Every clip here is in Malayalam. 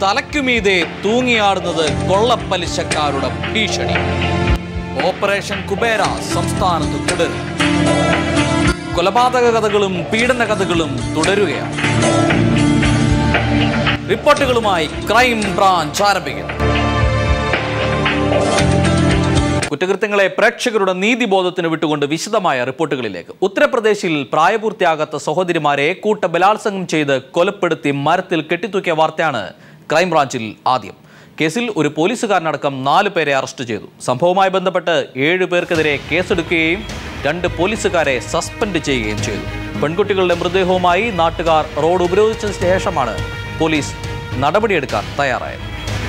തലയ്ക്കുമീതെ തൂങ്ങിയാടുന്നത് കൊള്ളപ്പലിശക്കാരുടെ ഭീഷണി ഓപ്പറേഷൻ കുബേര സംസ്ഥാനത്ത് തുടരും കൊലപാതക കഥകളും പീഡന കഥകളും തുടരുകയാണ് റിപ്പോർട്ടുകളുമായി ക്രൈം ബ്രാഞ്ച് ആരംഭിക്കുന്നു കുറ്റകൃത്യങ്ങളെ പ്രേക്ഷകരുടെ നീതിബോധത്തിന് വിട്ടുകൊണ്ട് വിശദമായ റിപ്പോർട്ടുകളിലേക്ക് ഉത്തർപ്രദേശിൽ പ്രായപൂർത്തിയാകാത്ത സഹോദരിമാരെ കൂട്ട ബലാത്സംഗം ചെയ്ത് കൊലപ്പെടുത്തി മരത്തിൽ കെട്ടിത്തൂക്കിയ വാർത്തയാണ് ക്രൈംബ്രാഞ്ചിൽ ആദ്യം കേസിൽ ഒരു പോലീസുകാരനടക്കം നാല് പേരെ അറസ്റ്റ് ചെയ്തു സംഭവവുമായി ബന്ധപ്പെട്ട് ഏഴ് പേർക്കെതിരെ കേസെടുക്കുകയും രണ്ട് പോലീസുകാരെ സസ്പെൻഡ് ചെയ്യുകയും ചെയ്തു പെൺകുട്ടികളുടെ മൃതദേഹവുമായി നാട്ടുകാർ റോഡ് ഉപരോധിച്ച ശേഷമാണ് പോലീസ് നടപടിയെടുക്കാൻ തയ്യാറായത്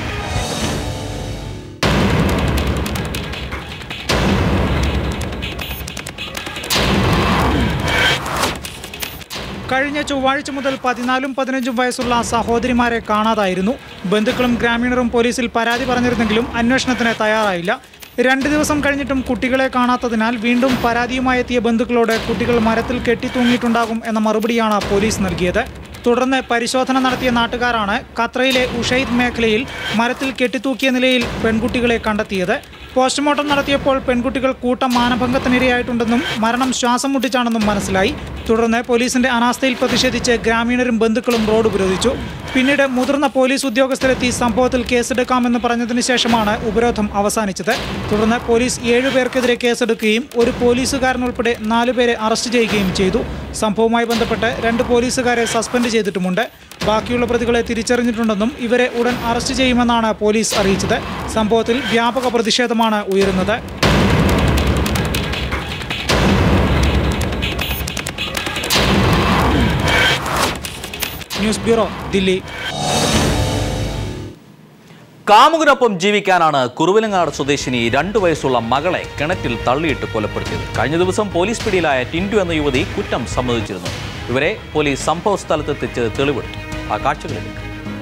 കഴിഞ്ഞ ചൊവ്വാഴ്ച മുതൽ പതിനാലും പതിനഞ്ചും വയസ്സുള്ള സഹോദരിമാരെ കാണാതായിരുന്നു ബന്ധുക്കളും ഗ്രാമീണരും പോലീസിൽ പരാതി പറഞ്ഞിരുന്നെങ്കിലും അന്വേഷണത്തിന് തയ്യാറായില്ല രണ്ട് ദിവസം കഴിഞ്ഞിട്ടും കുട്ടികളെ കാണാത്തതിനാൽ വീണ്ടും പരാതിയുമായി എത്തിയ ബന്ധുക്കളോട് കുട്ടികൾ മരത്തിൽ കെട്ടിത്തൂങ്ങിയിട്ടുണ്ടാകും എന്ന മറുപടിയാണ് പോലീസ് നൽകിയത് തുടർന്ന് പരിശോധന നടത്തിയ നാട്ടുകാരാണ് ഖത്രയിലെ ഉഷൈദ് മേഖലയിൽ മരത്തിൽ കെട്ടിത്തൂക്കിയ നിലയിൽ പെൺകുട്ടികളെ കണ്ടെത്തിയത് പോസ്റ്റ്മോർട്ടം നടത്തിയപ്പോൾ പെൺകുട്ടികൾ കൂട്ടം മാനഭംഗത്തിനിരയായിട്ടുണ്ടെന്നും മരണം ശ്വാസം മുട്ടിച്ചാണെന്നും മനസ്സിലായി തുടർന്ന് പോലീസിന്റെ അനാസ്ഥയിൽ പ്രതിഷേധിച്ച് ഗ്രാമീണരും ബന്ധുക്കളും റോഡ് ഉപരോധിച്ചു പിന്നീട് മുതിർന്ന പോലീസ് ഉദ്യോഗസ്ഥരെത്തി സംഭവത്തിൽ കേസെടുക്കാമെന്ന് പറഞ്ഞതിന് ശേഷമാണ് ഉപരോധം അവസാനിച്ചത് തുടർന്ന് പോലീസ് ഏഴുപേർക്കെതിരെ കേസെടുക്കുകയും ഒരു പോലീസുകാരൻ ഉൾപ്പെടെ നാലുപേരെ അറസ്റ്റ് ചെയ്യുകയും ചെയ്തു സംഭവവുമായി ബന്ധപ്പെട്ട് രണ്ട് പോലീസുകാരെ സസ്പെൻഡ് ചെയ്തിട്ടുമുണ്ട് ബാക്കിയുള്ള പ്രതികളെ തിരിച്ചറിഞ്ഞിട്ടുണ്ടെന്നും ഇവരെ ഉടൻ അറസ്റ്റ് ചെയ്യുമെന്നാണ് പോലീസ് അറിയിച്ചത് സംഭവത്തിൽ വ്യാപക പ്രതിഷേധമാണ് ഉയരുന്നത് ന്യൂസ് ബ്യൂറോ ദില്ലി കാമുകനൊപ്പം ജീവിക്കാനാണ് കുറുവിലങ്ങാട് സ്വദേശിനി രണ്ടു വയസ്സുള്ള മകളെ കിണറ്റിൽ തള്ളിയിട്ട് കൊലപ്പെടുത്തിയത് കഴിഞ്ഞ ദിവസം പോലീസ് പിടിയിലായ ടിൻഡു എന്ന യുവതി കുറ്റം സമ്മതിച്ചിരുന്നു ഇവരെ പോലീസ് സംഭവ സ്ഥലത്തെത്തിച്ച് തെളിവെടുത്തു ആ കാഴ്ചകളിലേക്ക്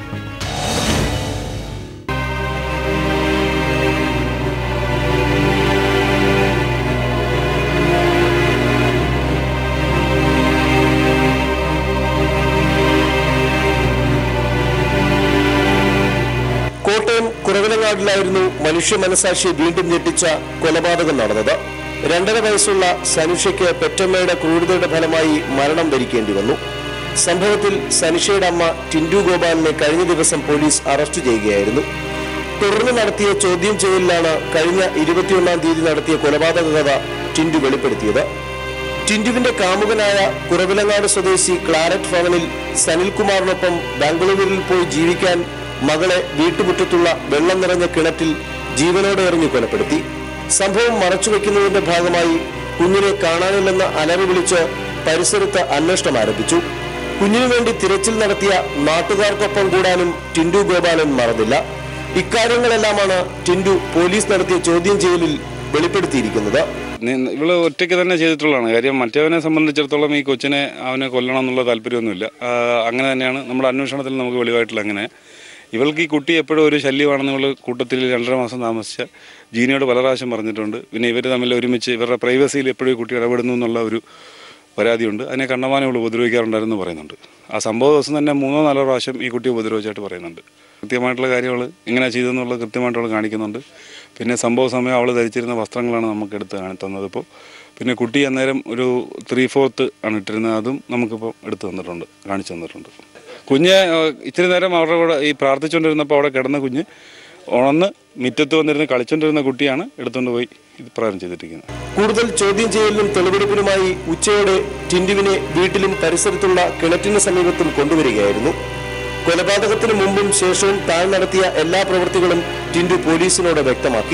കോട്ടയം കുറവിലങ്ങാടിലായിരുന്നു മനുഷ്യ മനസാക്ഷിയെ വീണ്ടും ഞെട്ടിച്ച കൊലപാതകം നടന്നത് രണ്ടര വയസ്സുള്ള സനുഷയ്ക്ക് പെറ്റമ്മയുടെ ക്രൂരതയുടെ ഫലമായി മരണം വരിക്കേണ്ടി വന്നു സംഭവത്തിൽ സനുഷയുടെ അമ്മ ടിൻഡു ഗോപാലിനെ കഴിഞ്ഞ ദിവസം പോലീസ് അറസ്റ്റ് ചെയ്യുകയായിരുന്നു തുടർന്ന് നടത്തിയ ചോദ്യം ചെയ്യലിലാണ് കഴിഞ്ഞ ഇരുപത്തിയൊന്നാം തീയതി നടത്തിയ കൊലപാതക കഥ ടിൻഡു വെളിപ്പെടുത്തിയത് ടിൻഡുവിന്റെ കാമുകനായ കുറവിലങ്ങാട് സ്വദേശി ക്ലാരറ്റ് ഭവനിൽ സനിൽകുമാറിനൊപ്പം ബാംഗ്ലൂരിൽ പോയി ജീവിക്കാൻ മകളെ വീട്ടുമുറ്റത്തുള്ള വെള്ളം നിറഞ്ഞ കിണറ്റിൽ ജീവനോടെ എറിഞ്ഞു കൊലപ്പെടുത്തി സംഭവം മറച്ചുവെക്കുന്നതിന്റെ ഭാഗമായി കുഞ്ഞിനെ കാണാനില്ലെന്ന് അലറി വിളിച്ച് പരിസരത്ത് അന്വേഷണം ആരംഭിച്ചു കുഞ്ഞിനു വേണ്ടി തിരച്ചിൽ നടത്തിയ നാട്ടുകാർക്കൊപ്പം കൂടാനും ടിൻഡു ഗോപാലൻ മറന്നില്ല ഇക്കാര്യങ്ങളെല്ലാമാണ് ടിൻഡു പോലീസ് നടത്തിയ ചോദ്യം ചെയ്യലിൽ വെളിപ്പെടുത്തിയിരിക്കുന്നത് നി- ഇവള് ഒറ്റയ്ക്ക് തന്നെ ചെയ്തിട്ടുള്ളതാണ് കാര്യം മറ്റവനെ സംബന്ധിച്ചിടത്തോളം ഈ കൊച്ചിനെ അവനെ കൊല്ലണം എന്നുള്ള താല്പര്യമൊന്നുമില്ല ആ, അങ്ങനെ തന്നെയാണ് നമ്മുടെ അന്വേഷണത്തിൽ നമുക്ക് വെളിവായിട്ടുള്ള അങ്ങനെ ഇവൾക്ക് ഈ കുട്ടി എപ്പോഴും ഒരു ശല്യമാണെന്ന് ഇവള് കൂട്ടത്തിൽ രണ്ടര മാസം താമസിച്ച ജീനിയോട് പല പ്രാവശ്യം പറഞ്ഞിട്ടുണ്ട് പിന്നെ ഇവർ തമ്മിൽ ഒരുമിച്ച് ഇവരുടെ പ്രൈവസിയിൽ എപ്പോഴും ഈ കുട്ടി ഇടപെടുന്നു എന്നുള്ള ഒരു പരാതിയുണ്ട് അതിനെ കണ്ണമാനെ ഇവൾ ഉപദ്രവിക്കാറുണ്ടായിരുന്നു പറയുന്നുണ്ട് ആ സംഭവ ദിവസം തന്നെ മൂന്നോ നാലോ പ്രാവശ്യം ഈ കുട്ടി ഉപദ്രവിച്ചായിട്ട് പറയുന്നുണ്ട് കൃത്യമായിട്ടുള്ള കാര്യങ്ങൾ എങ്ങനെ ചെയ്തെന്നുള്ളത് കൃത്യമായിട്ട് അവൾ കാണിക്കുന്നുണ്ട് പിന്നെ സംഭവ സമയം അവൾ ധരിച്ചിരുന്ന വസ്ത്രങ്ങളാണ് നമുക്ക് എടുത്ത് കാണി തന്നത് ഇപ്പോൾ പിന്നെ കുട്ടി അന്നേരം ഒരു ത്രീ ഫോർത്ത് ആണ് ഇട്ടിരുന്നത് അതും നമുക്കിപ്പോൾ എടുത്ത് തന്നിട്ടുണ്ട് കാണിച്ചു തന്നിട്ടുണ്ട് കുഞ്ഞ് ഏഹ്, ഇത്തിരി നേരം അവരുടെ കൂടെ ഈ പ്രാർത്ഥിച്ചുകൊണ്ടിരുന്നപ്പോൾ അവിടെ കിടന്ന കുഞ്ഞ് ഉണന്ന് മുറ്റത്ത് വന്നിരുന്ന് കളിച്ചുകൊണ്ടിരുന്ന കുട്ടിയാണ് എടുത്തുകൊണ്ട് പോയി ഇത് പ്രകാരം ചെയ്തിരിക്കുന്നത് കൂടുതൽ ചോദ്യം ചെയ്യലിനും തെളിവെടുപ്പിനുമായി ഉച്ചയോടെ ടിൻഡുവിനെ വീട്ടിലും പരിസരത്തുള്ള കിണറ്റിന് സമീപത്തും കൊണ്ടുവരികയായിരുന്നു കൊലപാതകത്തിന് മുമ്പും ശേഷവും താൻ നടത്തിയ എല്ലാ പ്രവൃത്തികളും ടിൻഡു പോലീസിനോട് വ്യക്തമാക്കി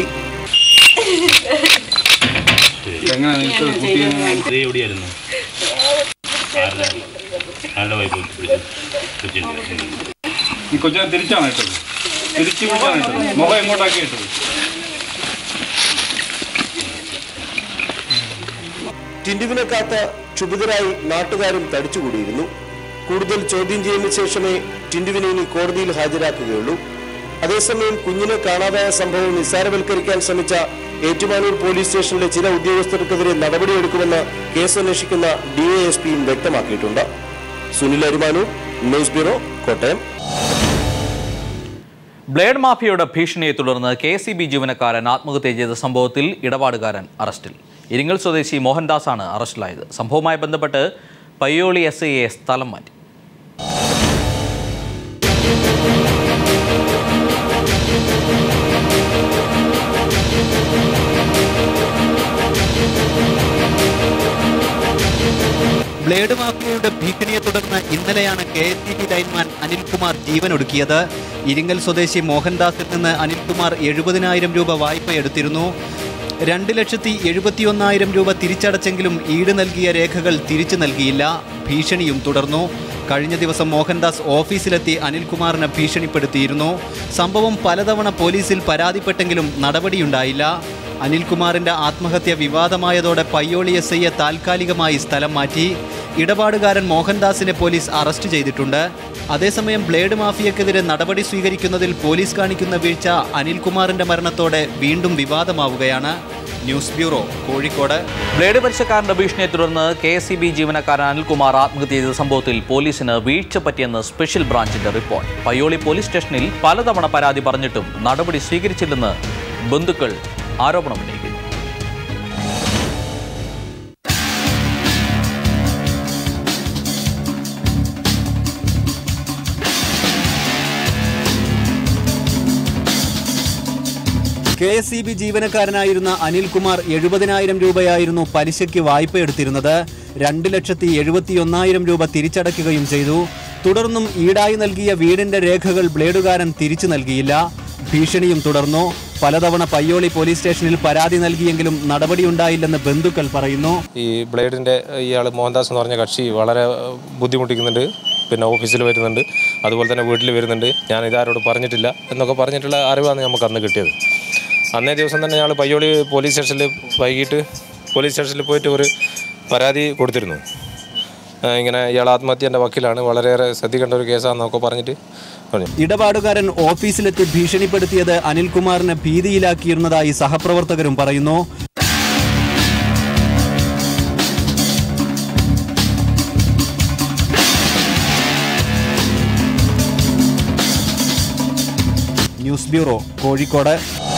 ഇത് എവിടെയായിരുന്നു ആരുടെ ആരുടെ വൈബ് പിടിച്ചു കൊച്ചിൻ്റെ ഈ കൊച്ചിനെ തിരിച്ചാണ് ഇട്ടത് തിരിച്ചു പിടിച്ചാണ് ഇട്ടത് മുഖം എങ്ങോട്ടാക്കി ഇട്ടത് ടിൻഡുവിനെ കാത്ത് ക്ഷുഭിതരായി നാട്ടുകാരും തടിച്ചുകൂടിയിരുന്നു കൂടുതൽ ചോദ്യം ചെയ്യലിന് ശേഷമേ ടിൻഡുവിനെ ഇനി കോടതിയിൽ ഹാജരാക്കുകയുള്ളൂ അതേസമയം കുഞ്ഞിനെ കാണാതായ സംഭവം നിസ്സാരവൽക്കരിക്കാൻ ശ്രമിച്ച ഏറ്റുമാനൂർ പോലീസ് സ്റ്റേഷനിലെ ചില ഉദ്യോഗസ്ഥർക്കെതിരെ നടപടിയെടുക്കുമെന്ന് കേസ് അന്വേഷിക്കുന്ന ഡിവൈഎസ്പിയും വ്യക്തമാക്കിയിട്ടുണ്ട് Sunil Arimanoor news bureau Kottayam blade മാഫിയയുടെ ഭീഷണിയെ തുടർന്ന് കെ സി ബി ജീവനക്കാരൻ ആത്മഹത്യ ചെയ്ത സംഭവത്തിൽ ഇടപാടുകാരൻ അറസ്റ്റിൽ ഇരിങ്ങൽ സ്വദേശി മോഹൻദാസാണ് അറസ്റ്റിലായത് സംഭവവുമായി ബന്ധപ്പെട്ട് പയ്യോളി എസ് ഐയെ സ്ഥലം മാറ്റി ബ്ലേഡ് മാഫിയയുടെ ഭീഷണിയെ തുടർന്ന് ഇന്നലെയാണ് K S C B lineman Anilkumar ജീവനൊടുക്കിയത് ഇരിങ്ങൽ സ്വദേശി മോഹൻദാസിൽ നിന്ന് അനിൽകുമാർ എഴുപതിനായിരം രൂപ വായ്പ എടുത്തിരുന്നു രണ്ട് ലക്ഷത്തി എഴുപത്തിയൊന്നായിരം രൂപ തിരിച്ചടച്ചെങ്കിലും ഈട് നൽകിയ രേഖകൾ തിരിച്ചു നൽകിയില്ല ഭീഷണിയും തുടർന്നു കഴിഞ്ഞ ദിവസം മോഹൻദാസ് ഓഫീസിലെത്തി അനിൽകുമാറിനെ ഭീഷണിപ്പെടുത്തിയിരുന്നു സംഭവം പലതവണ പോലീസിൽ പരാതിപ്പെട്ടെങ്കിലും നടപടിയുണ്ടായില്ല അനിൽകുമാറിന്റെ ആത്മഹത്യ വിവാദമായതോടെ പയ്യോളി എസ് ഐയെ താൽക്കാലികമായി സ്ഥലം മാറ്റി ഇടപാടുകാരൻ മോഹൻദാസിനെ പോലീസ് അറസ്റ്റ് ചെയ്തിട്ടുണ്ട് അതേസമയം ബ്ലേഡ് മാഫിയക്കെതിരെ നടപടി സ്വീകരിക്കുന്നതിൽ പോലീസ് കാണിക്കുന്ന വീഴ്ച അനിൽകുമാറിന്റെ മരണത്തോടെ വീണ്ടും വിവാദമാവുകയാണ് ന്യൂസ് ബ്യൂറോ കോഴിക്കോട് ബ്ലേഡ് പരിശക്കാരന്റെ ഭീഷണിയെ തുടർന്ന് കെ എസ് സി ബി ജീവനക്കാരൻ അനിൽകുമാർ ആത്മഹത്യ ചെയ്ത സംഭവത്തിൽ പോലീസിന് വീഴ്ച പറ്റിയെന്ന് സ്പെഷ്യൽ ബ്രാഞ്ചിന്റെ റിപ്പോർട്ട് പയ്യോളി പോലീസ് സ്റ്റേഷനിൽ പലതവണ പരാതി പറഞ്ഞിട്ടും നടപടി സ്വീകരിച്ചില്ലെന്ന് ബന്ധുക്കൾ ആരോപണമുന്നയിക്കുന്നു കെ എസ് സി ബി ജീവനക്കാരനായിരുന്ന അനിൽകുമാർ എഴുപതിനായിരം രൂപയായിരുന്നു പലിശയ്ക്ക് വായ്പ എടുത്തിരുന്നത് രണ്ട് ലക്ഷത്തി എഴുപത്തിയൊന്നായിരം രൂപ തിരിച്ചടയ്ക്കുകയും ചെയ്തു തുടർന്നും ഈടായി നൽകിയ വീടിന്റെ രേഖകൾ ബ്ലേഡുകാരൻ തിരിച്ചു നൽകിയില്ല ഭീഷണിയും തുടർന്നു പലതവണ പയ്യോളി പോലീസ് സ്റ്റേഷനിൽ പരാതി നൽകിയെങ്കിലും നടപടിയുണ്ടായില്ലെന്ന് ബന്ധുക്കൾ പറയുന്നു ഈ ബ്ലേഡിൻ്റെ ഇയാൾ മോഹൻദാസ് എന്ന് പറഞ്ഞ കക്ഷി വളരെ ഏഹ്, ബുദ്ധിമുട്ടിക്കുന്നുണ്ട് പിന്നെ ഓഫീസിൽ വരുന്നുണ്ട് അതുപോലെ തന്നെ വീട്ടിൽ വരുന്നുണ്ട് ഞാൻ ഇതാരോട് പറഞ്ഞിട്ടില്ല എന്നൊക്കെ പറഞ്ഞിട്ടുള്ള അറിവാണ് നമുക്ക് അന്ന് കിട്ടിയത് അന്നേ ദിവസം തന്നെ ഞങ്ങൾ പയ്യോളി പോലീസ് സ്റ്റേഷനിൽ വൈകിട്ട് പോലീസ് സ്റ്റേഷനിൽ പോയിട്ട് ഒരു പരാതി കൊടുത്തിരുന്നു ഏഹ്, ഇങ്ങനെ ഇയാൾ ആത്മഹത്യൻ്റെ വക്കീലാണ് വളരെയേറെ ശ്രദ്ധിക്കേണ്ട ഒരു കേസാണെന്നൊക്കെ പറഞ്ഞിട്ട് പറഞ്ഞു ഇടപാടുകാരൻ ഓഫീസിലെത്തി ഭീഷണിപ്പെടുത്തിയത് അനിൽകുമാറിനെ ഭീതിയിലാക്കിയിരുന്നതായി സഹപ്രവർത്തകരും പറയുന്നു news bureau Kozhikode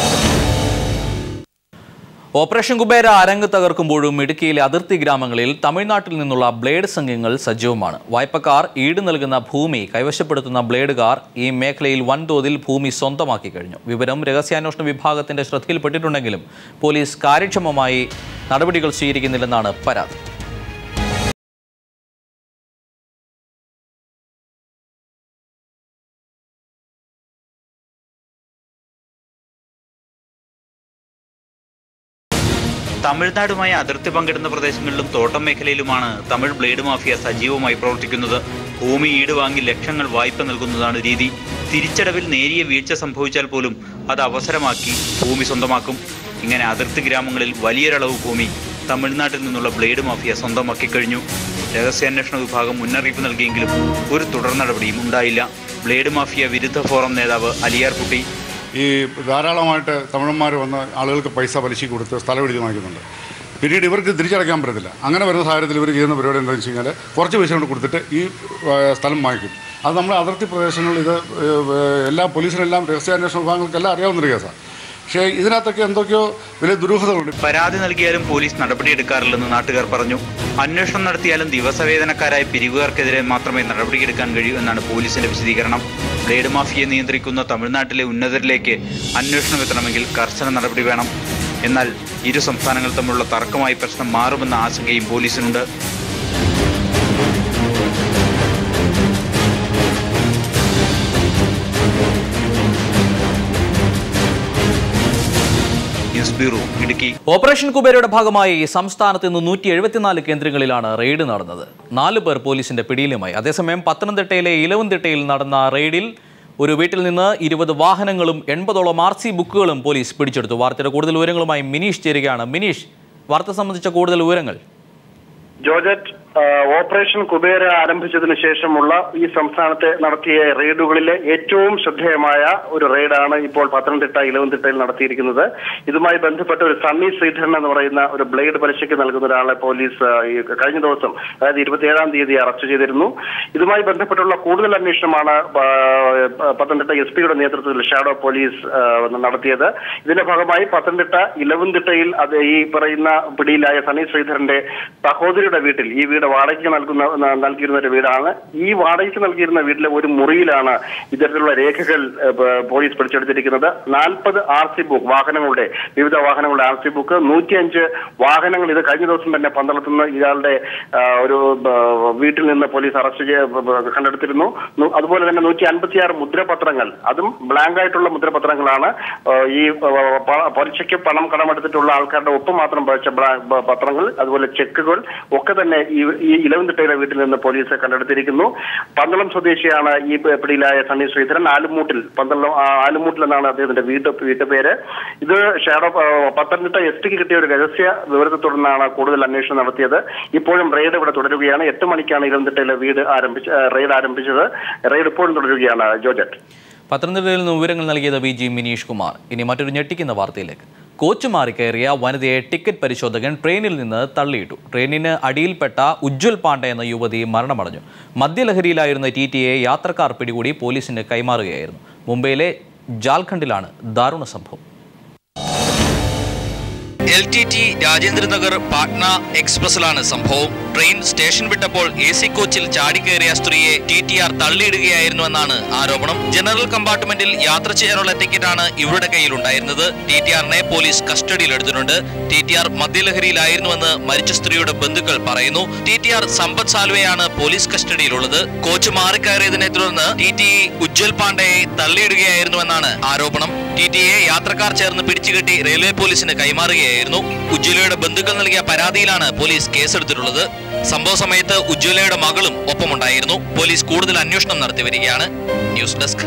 operation Kubera അരങ്ങ് തകർക്കുമ്പോഴും ഇടുക്കിയിലെ അതിർത്തി ഗ്രാമങ്ങളിൽ തമിഴ്നാട്ടിൽ നിന്നുള്ള ബ്ലേഡ് സംഘങ്ങൾ സജീവമാണ് വായ്പക്കാർ ഈട് നൽകുന്ന ഭൂമി കൈവശപ്പെടുത്തുന്ന ബ്ലേഡുകാർ ഈ മേഖലയിൽ വൻതോതിൽ ഭൂമി സ്വന്തമാക്കി കഴിഞ്ഞു വിവരം രഹസ്യാന്വേഷണ വിഭാഗത്തിന്റെ ശ്രദ്ധയിൽപ്പെട്ടിട്ടുണ്ടെങ്കിലും പോലീസ് കാര്യക്ഷമമായി നടപടികൾ സ്വീകരിക്കുന്നില്ലെന്നാണ് പരാതി തമിഴ്നാടുമായി അതിർത്തി പങ്കിടുന്ന പ്രദേശങ്ങളിലും തോട്ടം മേഖലയിലുമാണ് തമിഴ് ബ്ലേഡ് മാഫിയ സജീവമായി പ്രവർത്തിക്കുന്നത് ഭൂമി ഈട് വാങ്ങി ലക്ഷങ്ങൾ വായ്പ നൽകുന്നതാണ് രീതി തിരിച്ചടവിൽ നേരിയ വീഴ്ച സംഭവിച്ചാൽ പോലും അത് അവസരമാക്കി ഭൂമി സ്വന്തമാക്കും ഇങ്ങനെ അതിർത്തി ഗ്രാമങ്ങളിൽ വലിയൊരളവ് ഭൂമി തമിഴ്നാട്ടിൽ നിന്നുള്ള ബ്ലേഡ് മാഫിയ സ്വന്തമാക്കി കഴിഞ്ഞു രഹസ്യാന്വേഷണ വിഭാഗം മുന്നറിയിപ്പ് നൽകിയെങ്കിലും ഒരു തുടർ നടപടിയും ഉണ്ടായില്ല ബ്ലേഡ് മാഫിയ വിരുദ്ധ ഫോറം നേതാവ് അലിയാർ കുട്ടി ഈ ധാരാളമായിട്ട് തമിഴന്മാർ വന്ന് ആളുകൾക്ക് പൈസ പലിശയ്ക്ക് കൊടുത്ത് സ്ഥലം എഴുതി വാങ്ങിക്കുന്നുണ്ട് പിന്നീട് ഇവർക്ക് തിരിച്ചടയ്ക്കാൻ പറ്റത്തില്ല അങ്ങനെ വരുന്ന സാഹചര്യത്തിൽ ഇവർ ചെയ്യുന്ന പരിപാടി എന്താണെന്ന് വെച്ച് കഴിഞ്ഞാൽ കുറച്ച് പൈസ കൊണ്ട് കൊടുത്തിട്ട് ഈ ആ, സ്ഥലം വാങ്ങിക്കും അത് നമ്മുടെ അതിർത്തി പ്രദേശങ്ങളിൽ ഇത് ഏ, എല്ലാ പോലീസിനെല്ലാം രഹസ്യാന്വേഷണ വിഭാഗങ്ങൾക്കെല്ലാം അറിയാവുന്നൊരു കേസാണ് പക്ഷേ ഇതിനകത്തൊക്കെ എന്തൊക്കെയോ വലിയ ദുരൂഹതകളുണ്ട് പരാതി നൽകിയാലും പോലീസ് നടപടിയെടുക്കാറില്ലെന്ന് നാട്ടുകാർ പറഞ്ഞു അന്വേഷണം നടത്തിയാലും ദിവസവേതനക്കാരായ പിരിവുകാർക്കെതിരെ മാത്രമേ നടപടിയെടുക്കാൻ കഴിയൂ എന്നാണ് പോലീസിന്റെ വിശദീകരണം ബ്ലേഡ് മാഫിയെ നിയന്ത്രിക്കുന്ന തമിഴ്നാട്ടിലെ ഉന്നതരിലേക്ക് അന്വേഷണം എത്തണമെങ്കിൽ കർശന നടപടി വേണം എന്നാൽ ഇരു സംസ്ഥാനങ്ങൾ തമ്മിലുള്ള തർക്കമായി പ്രശ്നം മാറുമെന്ന ആശങ്കയും പോലീസിനുണ്ട് ന്യൂസ് ബ്യൂറോ ഇടുക്കി ഓപ്പറേഷൻ കുബേരയുടെ ഭാഗമായി സംസ്ഥാനത്ത് ഇന്ന് നൂറ്റി എഴുപത്തിനാല് കേന്ദ്രങ്ങളിലാണ് റെയ്ഡ് നടന്നത് നാല് പേർ പോലീസിന്റെ പിടിയിലുമായി അതേസമയം പത്തനംതിട്ടയിലെ ഇലവന്തിട്ടയിൽ നടന്ന റെയ്ഡിൽ ഒരു വീട്ടിൽ നിന്ന് ഇരുപത് വാഹനങ്ങളും എൺപതോളം ആർ സി ബുക്കുകളും പോലീസ് പിടിച്ചെടുത്തു വാർത്തയുടെ കൂടുതൽ വിവരങ്ങളുമായി മിനീഷ് ചേരുകയാണ് മിനീഷ് വാർത്ത സംബന്ധിച്ച കൂടുതൽ വിവരങ്ങൾ ജോർജറ്റ് ആ, ഓപ്പറേഷൻ കുബേര ആരംഭിച്ചതിന് ശേഷമുള്ള ഈ സംസ്ഥാനത്തെ നടത്തിയ റെയ്ഡുകളിലെ ഏറ്റവും ശ്രദ്ധേയമായ ഒരു റെയ്ഡാണ് ഇപ്പോൾ പത്തനംതിട്ട ഇലവന്തിട്ടയിൽ നടത്തിയിരിക്കുന്നത് ഇതുമായി ബന്ധപ്പെട്ട ഒരു സണ്ണി ശ്രീധരൻ എന്ന് പറയുന്ന ഒരു ബ്ലേഡ് പലിശയ്ക്ക് നൽകുന്ന ഒരാളെ പോലീസ് ആ, ഈ കഴിഞ്ഞ ദിവസം അതായത് ഇരുപത്തിയേഴാം തീയതി അറസ്റ്റ് ചെയ്തിരുന്നു ഇതുമായി ബന്ധപ്പെട്ടുള്ള കൂടുതൽ അന്വേഷണമാണ് ആ, പത്തനംതിട്ട എസ് പിയുടെ നേതൃത്വത്തിൽ ഷാഡോ പോലീസ് ആ, നടത്തിയത് ഇതിന്റെ ഭാഗമായി പത്തനംതിട്ട ഇലവന്തിട്ടയിൽ അത് ഈ പറയുന്ന പിടിയിലായ സണ്ണി ശ്രീധരന്റെ സഹോദരിയുടെ വീട്ടിൽ ഈ വീട് വാടകയ്ക്ക് നൽകുന്ന ന- നൽകിയിരുന്ന ഒരു വീടാണ് ഈ വാടകയ്ക്ക് നൽകിയിരുന്ന വീട്ടിലെ ഒരു മുറിയിലാണ് ഇത്തരത്തിലുള്ള രേഖകൾ ഏഹ്, പ- പോലീസ് പിടിച്ചെടുത്തിരിക്കുന്നത് നാൽപ്പത് ആർ സി ബുക്ക് വാഹനങ്ങളുടെ വിവിധ വാഹനങ്ങളുടെ ആർ സി ബുക്ക് നൂറ്റിയഞ്ച് വാഹനങ്ങൾ ഇത് കഴിഞ്ഞ ദിവസം തന്നെ പന്തളത്തുനിന്ന് ഇയാളുടെ ആ, ഒരു ആ, വീട്ടിൽ നിന്ന് പോലീസ് അറസ്റ്റ് ചെയ്യ ബ- ബ- കണ്ടെടുത്തിരുന്നു നു- അതുപോലെ തന്നെ നൂറ്റി അൻപത്തിയാറ് മുദ്രപത്രങ്ങൾ അതും ബ്ലാങ്ക് ആയിട്ടുള്ള മുദ്രപത്രങ്ങളാണ് ആ, ഈ ആ, പ- പലിശയ്ക്ക് പണം കടമെടുത്തിട്ടുള്ള ആൾക്കാരുടെ ഒപ്പം മാത്രം പതിച്ച ബ്ലാ- ബ- പത്രങ്ങൾ അതുപോലെ ചെക്കുകൾ ഒക്കെ തന്നെ ഈ ഈ ഇലവന്തിട്ടയിലെ വീട്ടിൽ നിന്ന് പോലീസ് കണ്ടെടുത്തിരിക്കുന്നു പന്തളം സ്വദേശിയാണ് ഈ പ- പിടിയിലായ സണ്ണി ശ്രീധരൻ ആലുമൂട്ടിൽ പന്തളം ആ, ആലുമൂട്ടിൽ എന്നാണ് അദ്ദേഹത്തിന്റെ വീട്ട് വീട്ടുപേര് ഇത് ഷാഡോ ആ, പത്തനംതിട്ട എസ് ടിക്ക് കിട്ടിയ ഒരു രഹസ്യ വിവരത്തെ തുടർന്നാണ് കൂടുതൽ അന്വേഷണം നടത്തിയത് ഇപ്പോഴും റെയ്ഡ് ഇവിടെ തുടരുകയാണ് എട്ട് മണിക്കാണ് ഇലവന്തിട്ടയിലെ വീട് ആരംഭിച്ച ആ, റെയ്ഡ് ആരംഭിച്ചത് റെയ്ഡ് ഇപ്പോഴും തുടരുകയാണ് ജോജറ്റ് പത്തനംതിട്ടയിൽ നിന്ന് വിവരങ്ങൾ നൽകിയത് വി ജി മിനീഷ് കുമാർ ഇനി മറ്റൊരു ഞെട്ടിക്കുന്ന വാർത്തയിലേക്ക് കോച്ച് മാറി കയറിയ വനിതയെ ടിക്കറ്റ് പരിശോധകൻ ട്രെയിനിൽ നിന്ന് തള്ളിയിട്ടു ട്രെയിനിന് അടിയിൽപ്പെട്ട ഉജ്ജ്വൽ പാണ്ഡെ എന്ന യുവതി മരണമടഞ്ഞു മദ്യലഹരിയിലായിരുന്ന ടി ടിയെ യാത്രക്കാർ പിടികൂടി പോലീസിന് കൈമാറുകയായിരുന്നു മുംബൈയിലെ ജാൽഖണ്ഡിലാണ് ദാരുണ സംഭവം L T T Rajendranagar Patna എക്സ്പ്രസിലാണ് സംഭവം ട്രെയിൻ സ്റ്റേഷൻ വിട്ടപ്പോൾ എ സി കോച്ചിൽ ചാടിക്കയറിയ സ്ത്രീയെ ടി ടി ആർ തള്ളിയിടുകയായിരുന്നുവെന്നാണ് ആരോപണം ജനറൽ കമ്പാർട്ട്മെന്റിൽ യാത്ര ചെയ്യാനുള്ള ടിക്കറ്റാണ് ഇവരുടെ കയ്യിലുണ്ടായിരുന്നത് ടി ടി ആറിനെ പോലീസ് കസ്റ്റഡിയിലെടുത്തിട്ടുണ്ട് ടി ടി ആർ മദ്യലഹരിയിലായിരുന്നുവെന്ന് മരിച്ച സ്ത്രീയുടെ ബന്ധുക്കൾ പറയുന്നു ടി ടി ആർ സമ്പത്ത് സാൽവെയാണ് പോലീസ് കസ്റ്റഡിയിലുള്ളത് കോച്ച് മാറിക്കയറിയതിനെ തുടർന്ന് ടി ടി ഉജ്ജ്വൽ പാണ്ഡെയെ തള്ളിയിടുകയായിരുന്നുവെന്നാണ് ആരോപണം ടി ടിയെ യാത്രക്കാർ ചേർന്ന് പിടിച്ചുകെട്ടി റെയിൽവേ പോലീസിന് കൈമാറുകയായിരുന്നു ഉജ്ജ്വലയുടെ ബന്ധുക്കൾ നൽകിയ പരാതിയിലാണ് പോലീസ് കേസെടുത്തിട്ടുള്ളത് സംഭവ സമയത്ത് ഉജ്ജ്വലയുടെ മകളും ഒപ്പമുണ്ടായിരുന്നു പോലീസ് കൂടുതൽ അന്വേഷണം നടത്തി വരികയാണ് ന്യൂസ് ഡെസ്ക്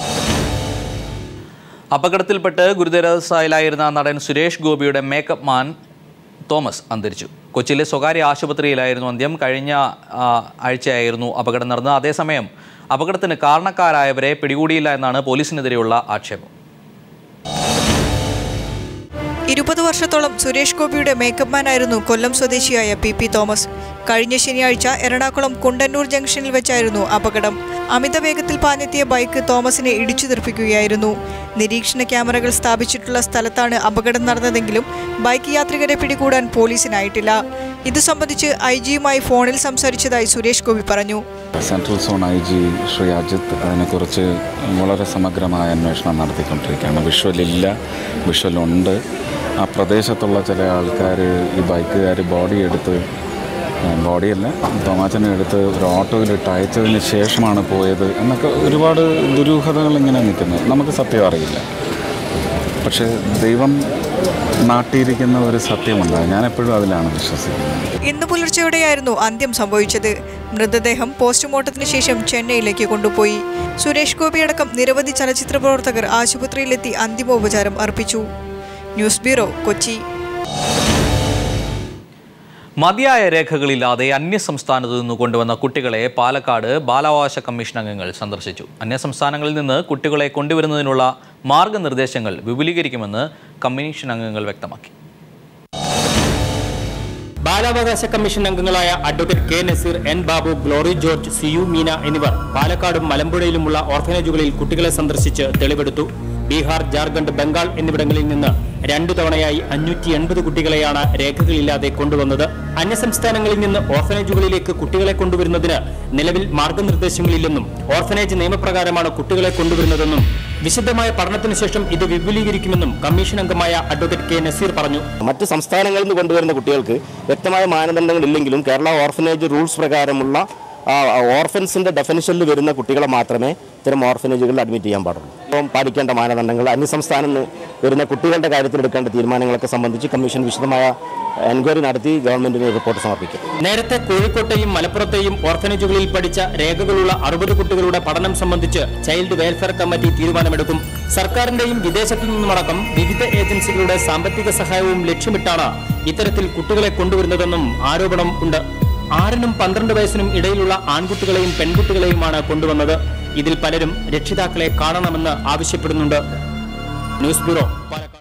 അപകടത്തിൽപ്പെട്ട് ഗുരുതരാവസ്ഥയിലായിരുന്ന നടൻ സുരേഷ് ഗോപിയുടെ മേക്കപ്പ് മാൻ തോമസ് അന്തരിച്ചു കൊച്ചിയിലെ സ്വകാര്യ ആശുപത്രിയിലായിരുന്നു അന്ത്യം കഴിഞ്ഞ ആ, ആഴ്ചയായിരുന്നു അപകടം നടന്നത് അതേസമയം അപകടത്തിന് കാരണക്കാരായവരെ പിടികൂടിയില്ല എന്നാണ് പോലീസിനെതിരെയുള്ള ആക്ഷേപം ഇരുപത് വർഷത്തോളം സുരേഷ് ഗോപിയുടെ മേക്കപ്പ് മാനായിരുന്നു കൊല്ലം സ്വദേശിയായ പി പി തോമസ് കഴിഞ്ഞ ശനിയാഴ്ച എറണാകുളം കുണ്ടന്നൂർ ജംഗ്ഷനിൽ വെച്ചായിരുന്നു അപകടം അമിത വേഗത്തിൽ പാഞ്ഞെത്തിയ ബൈക്ക് തോമസിനെ ഇടിച്ചു തെറിപ്പിക്കുകയായിരുന്നു നിരീക്ഷണ ക്യാമറകൾ സ്ഥാപിച്ചിട്ടുള്ള സ്ഥലത്താണ് അപകടം നടന്നതെങ്കിലും ബൈക്ക് യാത്രികരെ പിടികൂടാൻ പോലീസിനായിട്ടില്ല ഇതു സംബന്ധിച്ച് ഐ ജിയുമായി ഫോണിൽ സംസാരിച്ചതായി സുരേഷ് ഗോപി പറഞ്ഞു central zone I G Shri Ajith അതിനെക്കുറിച്ച് വളരെ സമഗ്രമായ അന്വേഷണം നടത്തിക്കൊണ്ടിരിക്കുകയാണ് വിഷ്വലില്ല വിഷ്വലുണ്ട് ആ പ്രദേശത്തുള്ള ചില ആൾക്കാർ ഈ ബൈക്കുകാർ ബോഡി എടുത്ത് ബോഡിയല്ല തോമാച്ചനെ എടുത്ത് ഒരു ഓട്ടോയിലിട്ട് അയച്ചതിന് ശേഷമാണ് പോയത് എന്നൊക്കെ ഒരുപാട് ദുരൂഹതകൾ ഇങ്ങനെ നിൽക്കുന്നു നമുക്ക് സത്യം അറിയില്ല പക്ഷേ ദൈവം നാട്ടിയിരിക്കുന്ന ഒരു സത്യമുണ്ട് ഞാൻ എപ്പോഴും അതിലാണ് വിശ്വസിക്കുന്നത് ഇന്ന് പുലർച്ചെയോടെയായിരുന്നു അന്ത്യം സംഭവിച്ചത് മൃതദേഹം പോസ്റ്റ്മോർട്ടത്തിന് ശേഷം ചെന്നൈയിലേക്ക് കൊണ്ടുപോയി സുരേഷ് ഗോപിയടക്കം നിരവധി ചലച്ചിത്ര പ്രവർത്തകർ ആശുപത്രിയിലെത്തി അന്തിമോപചാരം അർപ്പിച്ചു ന്യൂസ് ബ്യൂറോ കൊച്ചി മതിയായ രേഖകളില്ലാതെ അന്യസംസ്ഥാനത്തു നിന്ന് കൊണ്ടുവന്ന കുട്ടികളെ പാലക്കാട് ബാലാവകാശ കമ്മീഷൻ അംഗങ്ങൾ സന്ദർശിച്ചു അന്യസംസ്ഥാനങ്ങളിൽ നിന്ന് കുട്ടികളെ കൊണ്ടുവരുന്നതിനുള്ള മാർഗനിർദ്ദേശങ്ങൾ വിപുലീകരിക്കുമെന്ന് കമ്മീഷൻ അംഗങ്ങൾ വ്യക്തമാക്കി ബാലാവകാശ കമ്മീഷൻ അംഗങ്ങളായ advocate K Naseer N Babu Glory George C U Meena എന്നിവർ പാലക്കാടും മലമ്പുഴയിലുമുള്ള ഓർഫനേജുകളിൽ കുട്ടികളെ സന്ദർശിച്ച് തെളിവെടുത്തു ബീഹാർ ജാർഖണ്ഡ് ബംഗാൾ എന്നിവിടങ്ങളിൽ നിന്ന് രണ്ടു തവണയായി അഞ്ഞൂറ്റി എൺപത് കുട്ടികളെയാണ് രേഖകളില്ലാതെ കൊണ്ടുവന്നത് അന്യസംസ്ഥാനങ്ങളിൽ നിന്ന് ഓർഫനേജുകളിലേക്ക് കുട്ടികളെ കൊണ്ടുവരുന്നതിന് നിലവിൽ മാർഗനിർദ്ദേശങ്ങളില്ലെന്നും ഓർഫനേജ് നിയമപ്രകാരമാണ് കുട്ടികളെ കൊണ്ടുവരുന്നതെന്നും വിശദമായ പഠനത്തിന് ശേഷം ഇത് വിപുലീകരിക്കുമെന്നും കമ്മീഷൻ അംഗമായ അഡ്വക്കേറ്റ് കെ നസീർ പറഞ്ഞു മറ്റ് സംസ്ഥാനങ്ങളിൽ നിന്ന് കൊണ്ടുവരുന്ന കുട്ടികൾക്ക് വ്യക്തമായ മാനദണ്ഡങ്ങൾ ഇല്ലെങ്കിലും കേരള ഓർഫനേജ് റൂൾസ് പ്രകാരമുള്ള ആ, ഓർഫൻസിന്റെ ഡെഫിനിഷനിൽ വരുന്ന കുട്ടികളെ മാത്രമേ ഇത്തരം ഓർഫനേജുകളിൽ അഡ്മിറ്റ് ചെയ്യാൻ പാടുള്ളൂ ഇപ്പം പാലിക്കേണ്ട മാനദണ്ഡങ്ങൾ അന്യസംസ്ഥാനം നിന്ന് വരുന്ന കുട്ടികളുടെ കാര്യത്തിൽ എടുക്കേണ്ട തീരുമാനങ്ങളൊക്കെ സംബന്ധിച്ച് കമ്മീഷൻ വിശദമായ എൻക്വയറി നടത്തി ഗവൺമെന്റിന് റിപ്പോർട്ട് സമർപ്പിക്കും നേരത്തെ കോഴിക്കോട്ടെയും മലപ്പുറത്തെയും ഓർഫനേജുകളിൽ പഠിച്ച രേഖകളുള്ള അറുപത് കുട്ടികളുടെ പഠനം സംബന്ധിച്ച് ചൈൽഡ് വെൽഫെയർ കമ്മിറ്റി തീരുമാനമെടുക്കും സർക്കാരിന്റെയും വിദേശത്തു നിന്നുമടക്കം വിവിധ ഏജൻസികളുടെ സാമ്പത്തിക സഹായവും ലക്ഷ്യമിട്ടാണ് ഇത്തരത്തിൽ കുട്ടികളെ കൊണ്ടുവരുന്നതെന്നും ആരോപണം ഉണ്ട് ആറിനും പന്ത്രണ്ട് വയസ്സിനും ഇടയിലുള്ള ആൺകുട്ടികളെയും പെൺകുട്ടികളെയുമാണ് കൊണ്ടുവന്നത് ഇതിൽ പലരും രക്ഷിതാക്കളെ കാണണമെന്ന് ആവശ്യപ്പെടുന്നുണ്ട് ന്യൂസ് ബ്യൂറോ